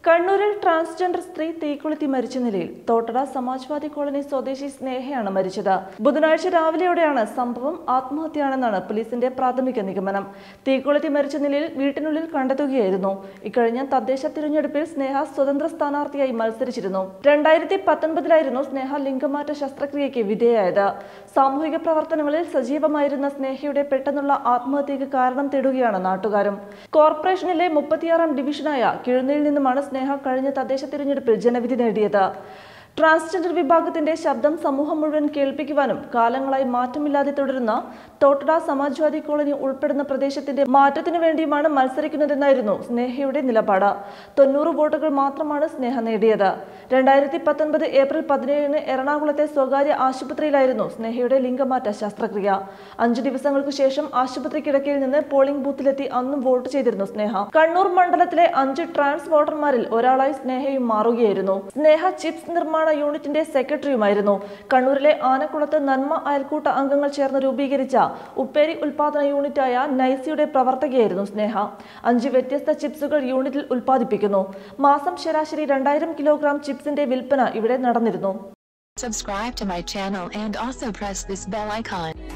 കണ്ണൂരിൽ ട്രാൻസ്ജെൻഡർ സ്ത്രീ തീക്കൊളുത്തി മരിച്ച നിലയിൽ തോട്ടട സമാജ്വാദി കോളനി സ്വദേശി സ്നേഹയാണ് മരിച്ചത് ബുധനാഴ്ച രാവിലെയോടെയാണ് സംഭവം ആത്മഹത്യയാണെന്നാണ് പോലീസിന്റെ പ്രാഥമിക നിഗമനം തീക്കൊളുത്തി മരിച്ച നിലയിൽ വീട്ടിനുള്ളിൽ കണ്ടെത്തുകയായിരുന്നു ഇക്കഴിഞ്ഞ തദ്ദേശ തിരഞ്ഞെടുപ്പിൽ സ്നേഹ സ്വതന്ത്ര സ്ഥാനാർത്ഥിയായി മത്സരിച്ചിരുന്നു രണ്ടായിരത്തി പത്തൊൻപതിലായിരുന്നു സ്നേഹ ലിംഗമാറ്റ ശസ്ത്രക്രിയയ്ക്ക് വിധേയായത് സാമൂഹിക പ്രവർത്തനങ്ങളിൽ സജീവമായിരുന്ന സ്നേഹയുടെ പെട്ടെന്നുള്ള ആത്മഹത്യക്ക് കാരണം തേടുകയാണ് നാട്ടുകാരും കോർപ്പറേഷനിലെ മുപ്പത്തിയാറാം ഡിവിഷനായ കിഴുന്നയിൽ നിന്നുമാണ് സ്നേഹ കഴിഞ്ഞ തദ്ദേശ തിരഞ്ഞെടുപ്പിൽ ജനവിധി നേടിയത് ട്രാൻസ്ജെൻഡർ വിഭാഗത്തിന്റെ ശബ്ദം സമൂഹം മുഴുവൻ കേൾപ്പിക്കുവാനും കാലങ്ങളായി മാറ്റമില്ലാതെ തുടരുന്ന തോട്ടട സമാജ്വാദി കോളനി ഉൾപ്പെടുന്ന പ്രദേശത്തിന്റെ മാറ്റത്തിനു വേണ്ടിയുമാണ് മത്സരിക്കുന്നതെന്നായിരുന്നു സ്നേഹയുടെ നിലപാട് തൊണ്ണൂറ് വോട്ടുകൾ മാത്രമാണ് സ്നേഹ നേടിയത് രണ്ടായിരത്തി പത്തൊൻപത് ഏപ്രിൽ പതിനേഴിന് എറണാകുളത്തെ സ്വകാര്യ ആശുപത്രിയിലായിരുന്നു സ്നേഹയുടെ ലിംഗമാറ്റ ശസ്ത്രക്രിയ അഞ്ചു ദിവസങ്ങൾക്ക് ശേഷം ആശുപത്രി കിടക്കയിൽ നിന്ന് പോളിംഗ് ബൂത്തിലെത്തി അന്നും വോട്ട് ചെയ്തിരുന്നു സ്നേഹ കണ്ണൂർ മണ്ഡലത്തിലെ അഞ്ച് ട്രാൻസ് വോട്ടർമാരിൽ ഒരാളായി സ്നേഹയും മാറുകയായിരുന്നു സ്നേഹ ചിപ്സ് നിർമ്മാണ യൂണിറ്റിന്റെ സെക്രട്ടറിയുമായിരുന്നു കണ്ണൂരിലെ ആനക്കുളത്ത് നന്മ അയൽക്കൂട്ട അംഗങ്ങൾ ചേർന്ന് രൂപീകരിച്ച ഉപ്പേരി ഉൽപാദന യൂണിറ്റായ നൈസിയുടെ പ്രവർത്തകയായിരുന്നു സ്നേഹ അഞ്ച് വ്യത്യസ്ത ചിപ്സുകൾ യൂണിറ്റിൽ ഉൽപ്പാദിപ്പിക്കുന്നു മാസം ശരാശരി രണ്ടായിരം കിലോഗ്രാം ചിപ്സിന്റെ വിൽപ്പന ഇവിടെ നടന്നിരുന്നു Subscribe to my channel and also press this bell icon.